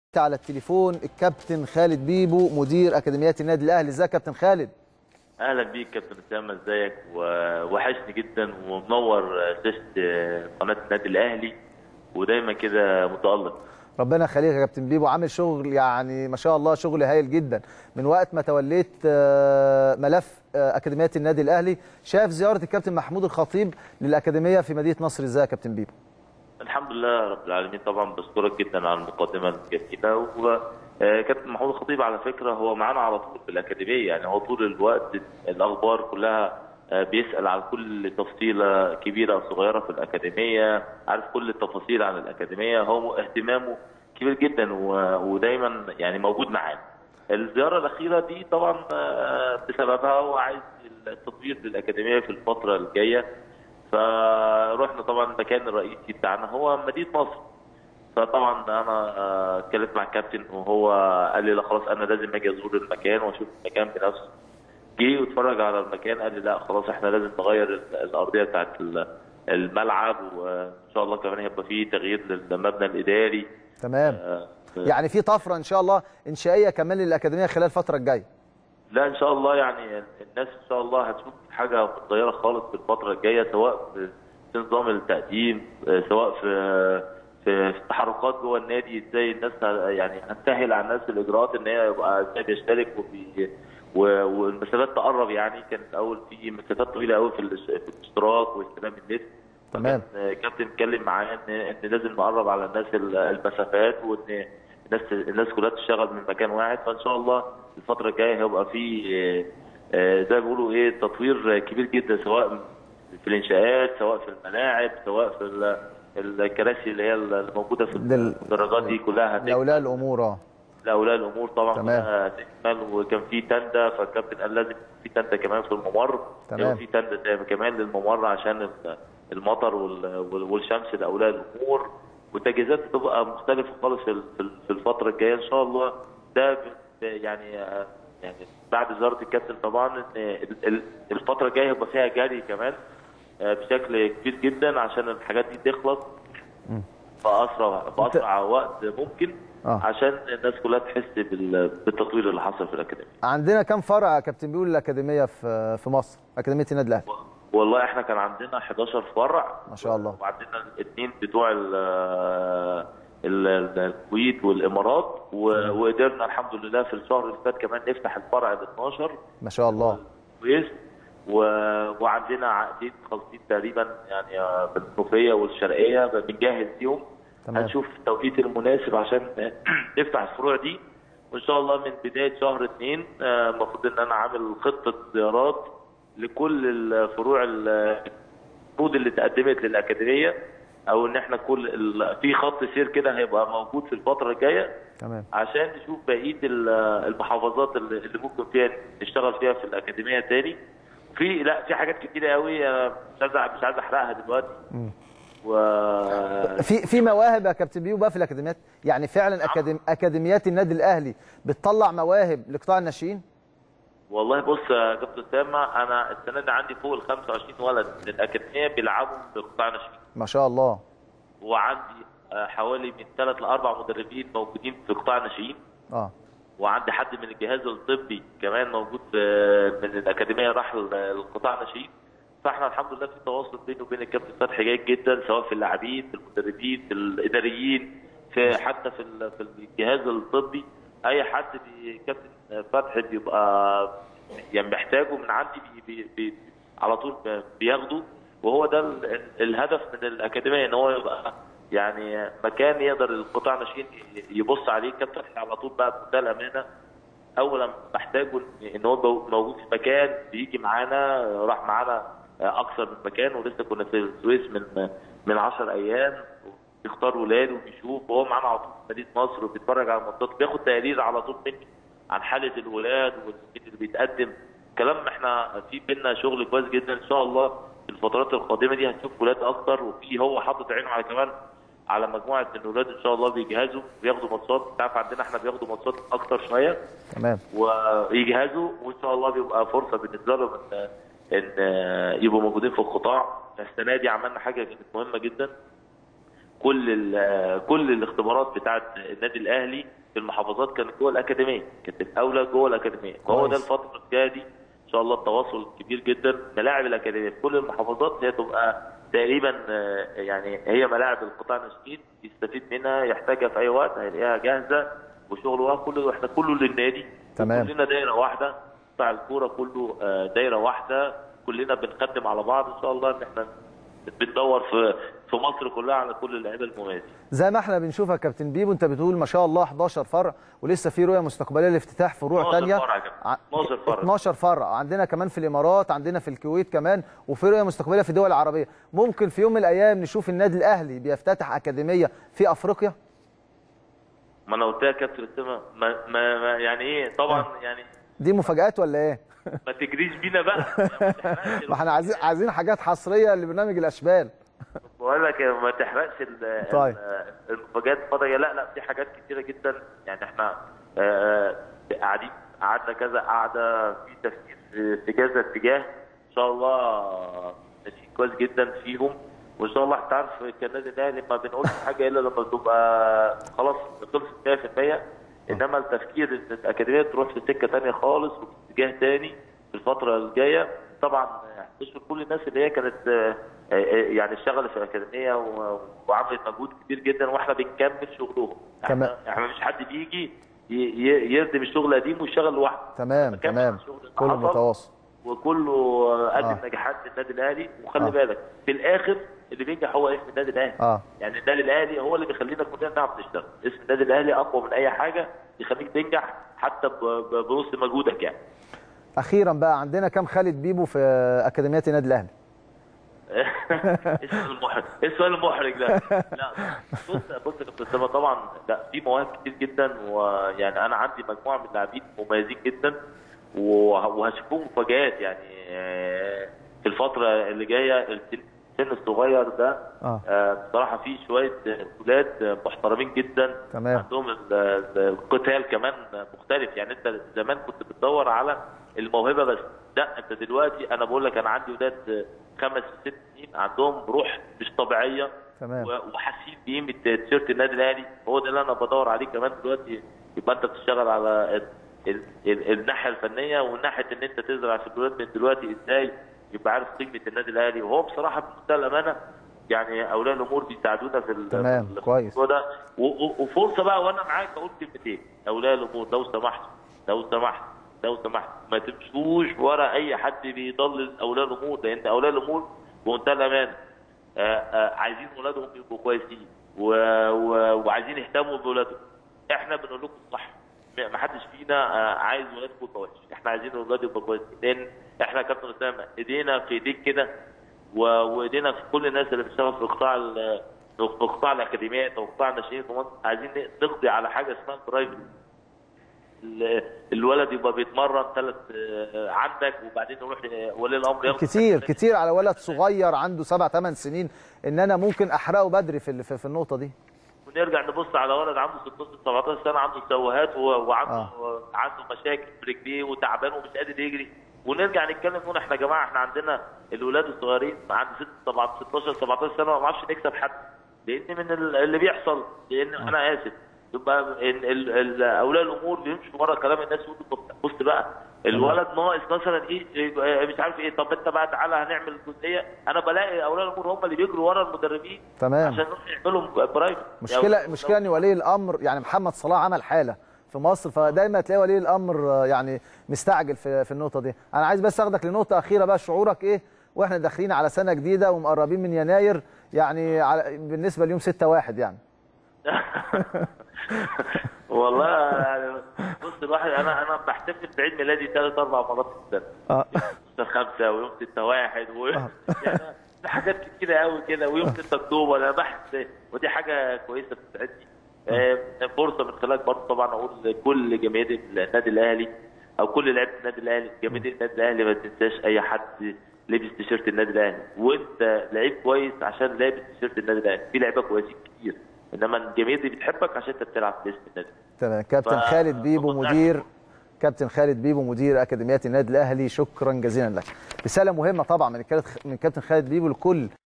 على التليفون الكابتن خالد بيبو مدير اكاديميات النادي الاهلي ازيك يا كابتن خالد اهلا بيك كابتن اسامه ازيك ووحشني جدا ومنور شاشه قناه النادي الاهلي ودايما كده متالق ربنا يخليك يا كابتن بيبو عامل شغل يعني ما شاء الله شغل هايل جدا من وقت ما توليت آه، ملف آه، اكاديميات النادي الاهلي شاف زياره الكابتن محمود الخطيب للاكاديميه في مدينه نصر ازاي يا كابتن بيبو الحمد لله رب العالمين طبعا بشكرك جدا على المقدمه الجميله وكابتن محمود الخطيب على فكره هو معانا على طول في الاكاديميه يعني هو طول الوقت الاخبار كلها آه، بيسال عن كل تفصيله كبيره او صغيره في الاكاديميه عارف كل التفاصيل عن الاكاديميه هو اهتمامه كبير جدا و- ودايما يعني موجود معانا الزياره الاخيره دي طبعا آه، بسببها هو عايز التطوير للاكاديميه في الفتره الجايه فروحنا طبعا المكان الرئيسي بتاعنا هو مدينه نصر فطبعا انا آه، اتكلمت مع الكابتن وهو قال لي لا خلاص انا لازم اجي ازور المكان واشوف المكان بنفسي جه واتفرج على المكان قال لي لا خلاص احنا لازم نغير ال- الارضيه بتاعت ال- الملعب وان شاء الله كمان هيبقى فيه تغيير للمبنى الاداري تمام آه، يعني في طفره ان شاء الله انشائيه كمان للاكاديميه خلال الفتره الجايه لا ان شاء الله يعني الناس ان شاء الله هتشوف حاجه متغيره خالص في الفتره الجايه سواء في في نظام التقديم آه، سواء في في في تحركات جوه النادي ازاي الناس ه- يعني هنسهل على الناس الاجراءات ان هي يبقى ازاي بيشترك وبي و- والمسافات تقرب يعني كان الاول في مسافات طويله قوي في الاش- في الاشتراك واستلام النت تمام. فكان كابتن اتكلم معايا ان ان لازم نقرب على الناس ال- المسافات وان الناس الناس كلها تشتغل من مكان واحد فان شاء الله الفتره الجايه هيبقى في آه، آه، زي ما بيقولوا ايه تطوير كبير جدا سواء في الانشاءات سواء في الملاعب سواء في ال- الكراسي اللي هي الموجوده في دل- الدرجات دي كلها هتكمل. لاولياء الامور اه لاولياء الامور طبعا تمام. كلها تكمل وكان في تنده فالكابتن قال لازم في تنده كمان في الممر تمام. يبقى في تنده تاني كمان للممر عشان ال- المطر وال- وال- والشمس لاولياء الامور والتجهيزات تبقى مختلفه خالص في ال- في ال- في الفتره الجايه ان شاء الله ده ب- ب- يعني آه، يعني بعد زياره الكابتن طبعا ان ال- ال- الفتره الجايه هيبقى فيها جري كمان آه، بشكل كبير جدا عشان الحاجات دي تخلص باسرع باسرع وقت ممكن آه. عشان الناس كلها تحس بال- بالتطوير اللي حصل في الاكاديميه عندنا كام فرع يا كابتن بيقول الاكاديميه في في مصر اكاديميه النادي الاهلي والله احنا كان عندنا 11 فرع ما شاء الله. وعندنا الاثنين بتوع ال- ال- ال- الكويت والامارات و- وقدرنا الحمد لله في الشهر اللي فات كمان نفتح الفرع ال 12 ما شاء الله كويس و- وعندنا عقدين خالصين تقريبا يعني آه، بالمنوفيه والشرقيه بنجهز فيهم تمام. هنشوف التوقيت المناسب عشان نفتح الفروع دي وان شاء الله من بدايه شهر اثنين آه، المفروض ان انا عامل خطه زيارات لكل الفروع ال- الفروض اللي تقدمت للاكاديميه او ان احنا كل ال- في خط سير كده هيبقى موجود في الفتره الجايه تمام عشان نشوف بقيه ال- المحافظات اللي اللي ممكن فيها نشتغل فيها في الاكاديميه تاني في لا في حاجات كتيره قوي أنا مش عايز مش عايز احرقها دلوقتي و في في مواهب يا كابتن بيبو بقى في الاكاديميات يعني فعلا أكاديم اكاديميات النادي الاهلي بتطلع مواهب لقطاع الناشئين والله بص يا كابتن اسامه انا السنه دي عندي فوق ال 25 ولد من الاكاديميه بيلعبوا في قطاع ناشئين ما شاء الله وعندي آه، حوالي من ثلاث لاربع مدربين موجودين في قطاع ناشئين اه وعندي حد من الجهاز الطبي كمان موجود في من الاكاديميه راح القطاع ناشئين فاحنا الحمد لله في تواصل بيني وبين الكابتن فتحي جيد جدا سواء في اللاعبين في المدربين في الاداريين في حتى في ال- في الجهاز الطبي اي حد بي- كابتن فتحي بيبقى يعني محتاجه من عندي بي بي بي على طول بياخده وهو ده ال- ال- الهدف من الاكاديميه ان هو يبقى يعني مكان يقدر القطاع الناشئين يبص عليه كابتن فتحي على طول بقى بمنتهى الامانه اولا بحتاجه ان هو بو- موجود في مكان بيجي معانا راح معانا اكثر من مكان ولسه كنا في السويس من من 10 ايام بيختار ولاده وبيشوف وهو معانا على طول في مدينه نصر وبيتفرج على الماتشات بياخد تقارير على طول مني عن حاله الولاد والمين اللي بيتقدم كلام احنا في بينا شغل كويس جدا ان شاء الله في الفترات القادمه دي هنشوف ولاد اكتر وفي هو حاطط عينه على كمان على مجموعه من الولاد ان شاء الله بيجهزوا بياخدوا ماتشات انت عارف عندنا احنا بياخدوا ماتشات اكتر شويه تمام ويجهزوا وان شاء الله بيبقى فرصه بالنسبه لهم ان ان يبقوا موجودين في القطاع السنه دي عملنا حاجه كانت مهمه جدا كل ال- كل الاختبارات بتاعه النادي الاهلي في المحافظات كانت جوه الاكاديميه كانت الاولى جوه الاكاديميه فهو ده كويس. الفتره الجايه دي ان شاء الله التواصل كبير جدا ملاعب الاكاديميه في كل المحافظات هي تبقى تقريبا آه، يعني هي ملاعب القطاع الناشئين يستفيد منها يحتاجها في اي وقت هيلاقيها جاهزه وشغل واحد كله احنا كله للنادي تمام. كلنا دايره واحده قطاع الكوره كله آه، دايره واحده كلنا بنخدم على بعض ان شاء الله ان احنا بندور في في مصر كلها على كل اللعيبه المميزين زي ما احنا بنشوفها يا كابتن بيبو انت بتقول ما شاء الله 11 فرع ولسه في رؤيه مستقبليه لافتتاح فروع 12 ثانيه فرع يا كابتن. 12 فرع. 12 فرع عندنا كمان في الامارات عندنا في الكويت كمان وفي رؤيه مستقبليه في الدول العربيه ممكن في يوم من الايام نشوف النادي الاهلي بيفتتح اكاديميه في افريقيا ما انا قلت لك يا كابتن اسامه ما, ما, ما يعني ايه طبعا يعني دي مفاجات ولا ايه ما تجريش بينا بقى ما تحرقش ما احنا عايزين عايزين حاجات حصريه لبرنامج الاشبال بقول لك ما تحرقش ال- طيب. ال- المفاجآت الفضائيه لا لا في حاجات كتيره جدا يعني احنا آه، قاعدين قعدنا كذا قعده في تفكير في في كذا اتجاه ان شاء الله ماشيين كويس جدا فيهم وان شاء الله انت عارف كالنادي الاهلي ما بنقولش حاجه الا لما تبقى خلاص خلصت 100% انما التفكير ان الاكاديميه تروح في سكه ثانيه خالص وفي اتجاه ثاني في الفتره الجايه طبعا بشكر كل الناس اللي هي كانت آه، آه، يعني اشتغلت في الاكاديميه و- وعملت مجهود كبير جدا واحنا بنكمل شغلهم تمام. احنا احنا مش حد بيجي ي- ي- يردم الشغل القديم ويشتغل لوحده تمام بنكمل تمام الشغل اللي كله حصل. متواصل وكله قدم آه. نجاحات للنادي الاهلي وخلي آه. بالك في الاخر اللي بينجح هو اسم النادي الاهلي اه يعني النادي الاهلي هو اللي بيخلينا كلنا نعرف نشتغل اسم النادي الاهلي اقوى من اي حاجه يخليك تنجح حتى ب- ب- بنص مجهودك يعني اخيرا بقى عندنا كام خالد بيبو في اكاديميات النادي الاهلي اسم المحرج ايه السؤال المحرج ده لا بص بص يا كابتن اسامه طبعا لا في مواهب كتير جدا ويعني انا عندي مجموعه من اللاعبين مميزين جدا وه- وهشوفهم مفاجآت يعني آه، في الفتره اللي جايه السن السن الصغير ده اه آه، بصراحه في شويه ولاد محترمين جدا تمام. عندهم ال- ال- القتال كمان مختلف يعني انت زمان كنت بتدور على الموهبه بس لا انت دلوقتي انا بقول لك انا عندي ولاد خمس ست سنين عندهم روح مش طبيعيه تمام. و- وحاسين بقيمه تيشيرت النادي الاهلي هو ده اللي انا بدور عليه كمان دلوقتي يبقى انت بتشتغل على ال- ال- ال- الناحيه الفنيه والناحيه ان انت تزرع في الولاد من دلوقتي ازاي يبقى عارف قيمه النادي الاهلي وهو بصراحه بمنتهى الامانه يعني اولياء الامور بيساعدونا في ال- تمام، في ال- كويس. الموضوع ده و- و- وفرصه بقى وانا معاك اقول كلمتين اولياء الامور لو سمحت لو سمحت لو سمحت ما تمشوش ورا اي حد بيضلل اولياء الامور لان اولياء الامور بمنتهى الامانه آه، آه، عايزين ولادهم يبقوا كويسين و... و... وعايزين يهتموا بولادهم احنا بنقول لكم الصح ما ما حدش فينا آه، عايز ولاده يبقى وحش احنا عايزين الولاد يبقى كويسين لان احنا يا كابتن اسامه ايدينا في ايديك كده و... وايدينا في كل الناس اللي بتشتغل في قطاع ال... في قطاع الاكاديميات او قطاع الناشئين في مصر عايزين نقضي على حاجه اسمها البرايفت ال- الولد يبقى بيتمرن ثلاث عندك وبعدين يروح ولي الامر ياخد كتير كتير على ولد صغير عنده سبع ثمان سنين ان انا ممكن احرقه بدري في ال- في في النقطه دي ونرجع نبص على ولد عنده 16 17 سنه عنده سوهات و- وعنده آه. عنده مشاكل في رجليه وتعبان ومش قادر يجري ونرجع نتكلم نقول احنا يا جماعه احنا عندنا الولاد الصغيرين عند 6 17 16 17 سنه ما بنعرفش نكسب حد لان من ال- اللي بيحصل لان انا اسف يبقى ال- ال- ال- اولياء الامور بيمشوا ورا كلام الناس يقولوا طب بص بقى الولد ناقص مثلا ايه إيه، مش عارف ايه طب انت بقى تعالى هنعمل جزئيه انا بلاقي اولياء الامور هم اللي بيجروا ورا المدربين تمام. عشان يروحوا يعملوا برايفت مشكله مشكله ان ولي الامر يعني محمد صلاح عمل حاله في مصر فدايما تلاقي ولي الامر آه، يعني مستعجل في في النقطه دي انا عايز بس اخدك لنقطه اخيره بقى شعورك ايه واحنا داخلين على سنه جديده ومقربين من يناير يعني على بالنسبه ليوم 6 1 يعني والله يعني بص الواحد انا انا بحتفل بعيد ميلادي ثلاث اربع مرات في السنه اه يوم خمسة ويوم 6 واحد و... يعني في حاجات كتيرة قوي كده ويوم 6 اكتوبر انا بحث ودي حاجة كويسة بتساعدني آه، فرصة من خلالك برضه طبعا اقول لكل جماهير النادي الاهلي او كل لعيبة النادي الاهلي جماهير النادي الاهلي ما تنساش اي حد لابس تيشيرت النادي الاهلي وانت لعيب كويس عشان لابس تيشيرت النادي الاهلي في لعيبه كويسين كتير انما الجماهير دي بتحبك عشان انت بتلعب باسم النادي تمام كابتن ف- خالد بيبو فمتعب. مدير كابتن خالد بيبو مدير اكاديميات النادي الاهلي شكرا جزيلا لك رساله مهمه طبعا من الكابتن من كابتن خالد بيبو لكل